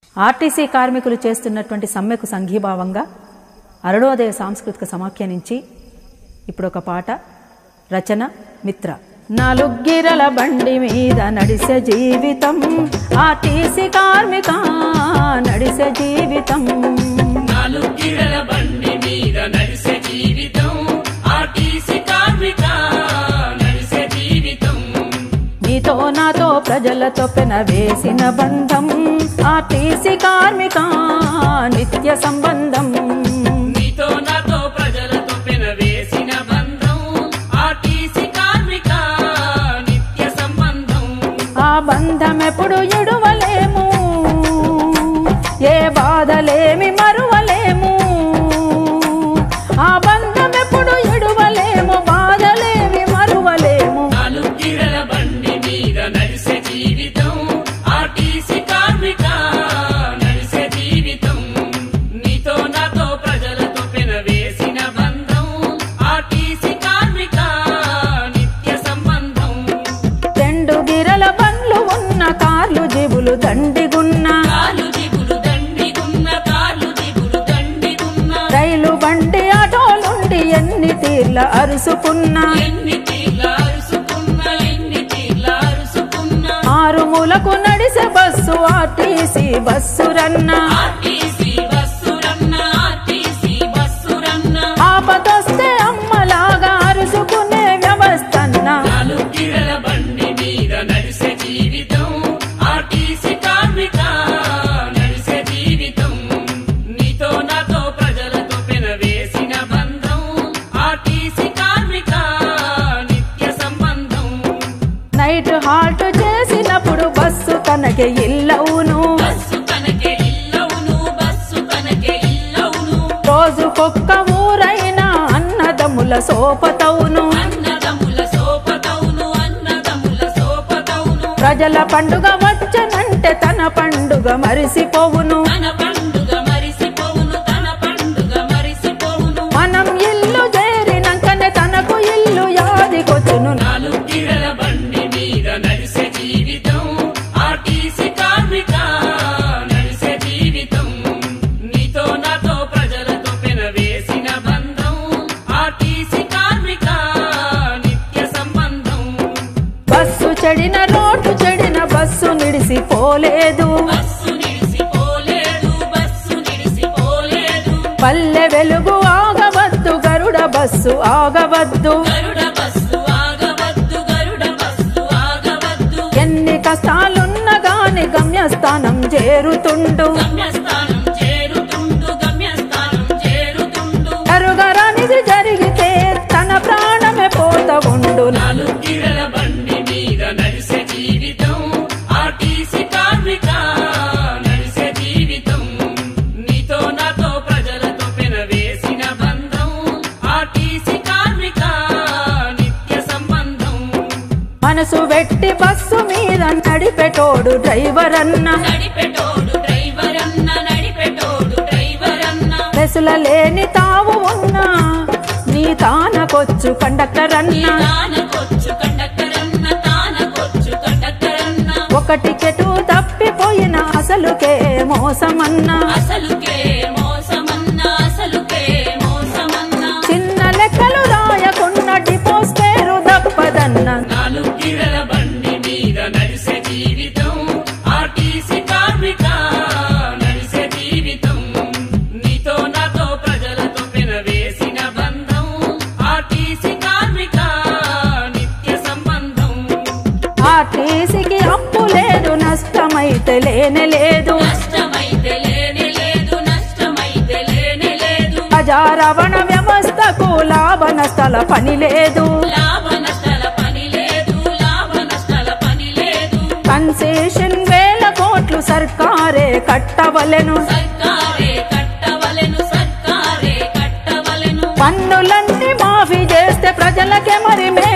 RTC కార్మికులు చేస్తున్నటువంటి సమ్మెకు సంఘీభావంగా అరుణోదయ సాంస్కృతిక సమాఖ్య నుంచి ఇప్పుడు ఒక పాట రచన మిత్ర నాలుగిరల బండి మీద నడిసే జీవితం ఆర్టీసీ కార్మిక నడిసే జీవితం నాలుగు గిరల బండి మీద నడిసే జీవితం ఆర్టీసీ కార్మిక నడిసే జీవితం నీతో నాతో ప్రజలతో పెన వేసిన బంధం ఆర్టీసీ కార్మిక నిత్య సంబంధం నీతో నాతో ప్రజలతో పెనవేసిన బంధం ఆర్టీసీ కార్మిక నిత్య సంబంధం ఆ బంధం ఎప్పుడు ఎడువలేము ఏ బాధలేమి మరువలేము ఆ బంధం ఎప్పుడు ఎడువలేము బాధలేమి మరువలేము నాలుగు గిరల బండి మీద నడిసే జీవితం ఆర్టీసీ కార్మిక నడిసే జీవితం నీతో నాతో ప్రజలతో పెనవేసిన బంధం ఆర్టీసీ కార్మిక నిత్య సంబంధం రెండు గిరల బండ్లు ఉన్న కార్లు జీబులు దండిగున్న కాలు దిగులు దండిగున్న కాలు దిగులు దండిగున్న రైలు బండి ఆటోలుండి ఎన్ని తీర్ల అరుసుకున్నా ఎన్ని తీర్ల అరుసుకున్న ఎన్ని తీర్ల అరుసుకున్న ఆరుమూలకు నడిసే బస్సు ఆర్టీసీ బస్సు రన్న ఆర్టీసీ బస్సురన్న ఆర్టీసీ బస్సురన్న ఆపదొస్తే అమ్మలాగా అరుసుకునే వ్యవస్థన్న నాలుగు గిరల బండి మీద నడిసే జీవితం ఆర్టీసీ కార్మిక నడిసే జీవితం నీతో నాతో ప్రజలతో పెనవేసిన బంధం ఆర్టీసీ కార్మిక నిత్య సంబంధం నైట్ హాల్ట్ చేసినప్పుడు బస్సు తనకి ఇల్లవును బస్సు కనకే ఇల్లవును బస్సు కనకే ఇల్లవును రోజుకొక్క ఊరైనా అన్నదమ్ముల సోపతవును అన్నదముల సోపతవును అన్నదముల సోపతవును ప్రజల పండుగ వచ్చనంటే తన పండుగ మరిసిపోవును తన పండుగ మరిసిపోవును తన పండుగ మరిసిపోవును మనం ఇల్లు చేరినాకనే తనకు ఇల్లు యాదికొచ్చును నాలుగు గిరల బండి మీద నడిసే జీవితం ఆర్టీసీ కార్మిక నడిసే జీవితం నీతో నాతో ప్రజలతో పెనవేసిన బంధం ఆర్టీసీ కార్మిక నిత్య సంబంధం బస్సు చెడిన రోడ్డు చెడిన బస్సు నిడిసిపోలేదు బస్సు నిడిసిపోలేదు బస్సు నిడిసిపోలేదు పల్లె వెలుగు ఆగవద్దు గరుడ బస్సు ఆగవద్దు గరుడ బస్సు ఆగవద్దు గరుడ బస్సు ఆగవద్దు ఎన్ని కష్టాలున్నా గాని గమ్యస్థానం చేరుతుండు గమ్యస్థానం చేరుతుండు గమ్యస్థానం చేరుతుండు కరుగరానిది జరిగితే తన ప్రాణమే పోత ఉండు నాలుగు గిరల బండి మీద నడిసే జీవితం ఆర్టీసీ కార్మిక నడిసే జీవితం నీతో నాతో ప్రజలతో పెనవేసిన బంధం ఆర్టీసీ కార్మిక నిత్య సంబంధం మనసు వెట్టి బస్సు మీద నడిపెటోడు డ్రైవర్ అన్న నడిపెటోడు డ్రైవర్ అన్న నడిపెటోడు డ్రైవర్ అన్న పెసుల లేని తావు ఉన్నా నీ తానకొచ్చు కండక్టర్ అన్న తానకొచ్చు కండక్టర్ అన్న తానకొచ్చు కండక్టర్ అన్న ఒక టికెట్ తప్పిపోయిన అసలుకే మోసమన్నా అసలుకే మోసమన్న అసలుకే మోసమన్న చిన్న లెక్కలు రాయకున్న డిపోస్ పేరు తప్పదన్న నాలుగు గిరల బండి మీద నడిసే జీవితం ఆర్టీసీ కార్మిక నడిసే జీవితం నీతో నాతో ప్రజలతో పెనవేసిన బంధం ఆర్టీసీ కార్మిక నిత్య సంబంధం ఆర్టీసీకి అప్పు లేదు నష్టమైతే లేనే లేదు నష్టమైతే లేనే లేదు నష్టమైతే లేనే లేదు ప్రజా రవాణ వ్యవస్థకు లాభ నష్టాల పని లేదు లాభ నష్టాల పని లేదు లాభ నష్టాల పని లేదు కన్సెషన్ వేల కోట్లు సర్కారే కట్టవలెను సర్కారే కట్టవలెను సర్కారే కట్టవలెను పన్నులన్నీ మాఫీ చేస్తే ప్రజలకే మరి మే